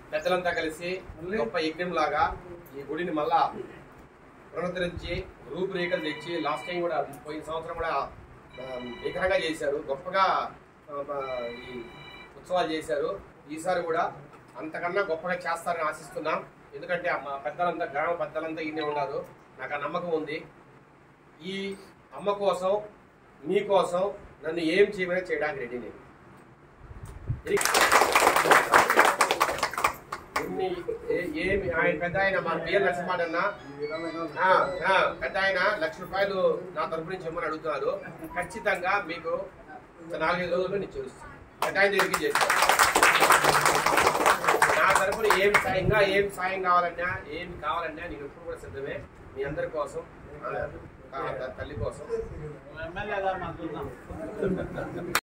పెద్దలంతా కలిసి గొప్ప యజ్ఞం లాగా ఈ గుడిని మళ్ళా పునరుద్ధరించి రూపురేఖలు తెచ్చి లాస్ట్ టైం కూడా పోయిన సంవత్సరం కూడా ఆ, విగ్రహంగా చేశారు గొప్పగా ఆ, ఆ, ఈ ఉత్సవాలు చేశారు ఈసారి కూడా అంతకన్నా గొప్పగా చేస్తారని ఆశిస్తున్నాం ఎందుకంటే మా పెద్దలంతా గ్రామ పెద్దలంతా ఇన్నే ఉన్నారు నాకు ఆ నమ్మకం ఉంది ఈ అమ్మ కోసం మీ కోసం నన్ను ఏం చేయమైనా చేయడానికి రెడీ నేను ఎన్ని ఏ- ఏమి ఆయన పెద్ద ఆయన మా బిఎల్ నరసింహాడన్న ఆ, ఆ, పెద్ద ఆయన లక్ష రూపాయలు నా తరపు నుంచి ఇమ్మని అడుగుతున్నారు ఖచ్చితంగా మీకు ఒక నాలుగైదు రోజుల్లో నేను చేస్తాను పెద్ద ఆయన దగ్గరికి చేస్తాను నా తరపున ఏం సాయం ఇంకా ఏం సాయం కావాలన్నా ఏం కావాలన్నా నేను ఎప్పుడు కూడా సిద్ధమే మీ అందరి కోసం ఆ, ఆ, తల్లి కోసం ఎమ్మెల్యే గారు మాకు